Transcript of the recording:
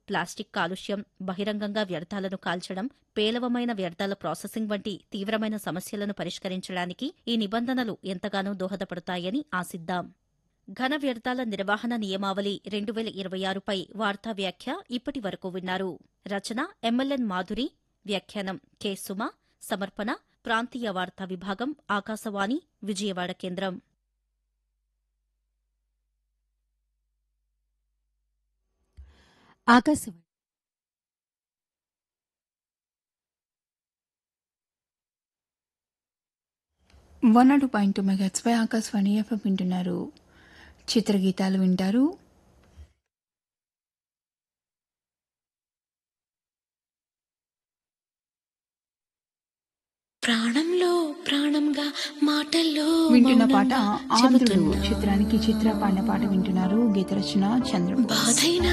Plastic కాలుష్యం బహిరంగంగా వ్యర్థాలను కాల్చడం పేలవమైన వ్యర్థాల ప్రాసెసింగ్ వంటి తీవ్రమైన సమస్యలను పరిష్కరించడానికి ఈ నిబంధనలు ఎంతగానో దోహదపడతాయని ఆశిద్దాం ఘన వ్యర్థాల నిర్వహణ నియమావళి రెండు వేల ఇరవై ఆరుపై వార్తా వ్యాఖ్య ఇప్పటి వరకు విన్నారు రచన ఎమ్మెల్యన్ మాధురి వ్యాఖ్యానం కె సుమ సమర్పణ ప్రాంతీయ వార్తా విభాగం ఆకాశవాణి విజయవాడ కేంద్రం Akashvani one nought point two megahertz పై ఆకాశవాణి ఎఫ్ఎం వింటున్నారు చిత్రగీతాలు వింటారు ప్రాణంలో ప్రాణంగా మాటల్లో వింటున్న పాట మౌనంగా ఆంధ్రుడు చెబుతున్నా. చిత్రానికి చిత్ర పాడిన పాట వింటున్నారు గీత రచన చంద్రబోస్ బాధైన